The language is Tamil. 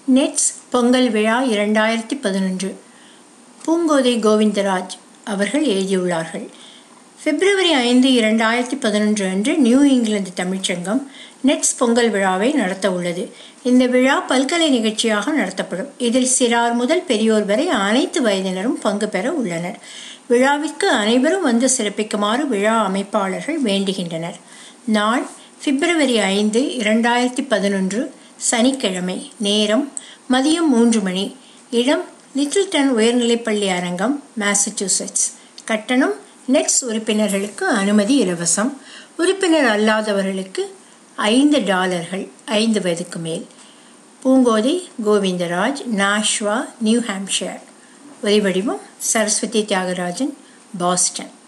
நெட்ஸ் பொங்கல் விழா இரண்டாயிரத்தி பதினொன்று பூங்கோதை கோவிந்தராஜ் அவர்கள் எழுதியுள்ளார்கள் பிப்ரவரி ஐந்து இரண்டாயிரத்தி பதினொன்று அன்று நியூ இங்கிலாந்து தமிழ்ச்சங்கம் நெட்ஸ் பொங்கல் விழாவை நடத்த உள்ளது இந்த விழா பல்கலை நிகழ்ச்சியாக நடத்தப்படும் இதில் சிறார் முதல் பெரியோர் வரை அனைத்து வயதினரும் பங்கு பெற உள்ளனர் விழாவிற்கு அனைவரும் வந்து சிறப்பிக்குமாறு விழா அமைப்பாளர்கள் வேண்டுகின்றனர் நாள் பிப்ரவரி ஐந்து இரண்டாயிரத்தி பதினொன்று சனிக்கிழமை நேரம் மதியம் மூன்று மணி இடம் லிட்டில்டன் உயர்நிலைப்பள்ளி அரங்கம் மாசச்சூசெட்ஸ் கட்டணம் நெட்ஸ் உறுப்பினர்களுக்கு அனுமதி இலவசம் உறுப்பினர் அல்லாதவர்களுக்கு ஐந்து டாலர்கள் ஐந்து வயதுக்கு மேல் Poongothai Govindaraj Nashua New Hampshire ஒலிவடிவம் சரஸ்வதி தியாகராஜன் பாஸ்டன்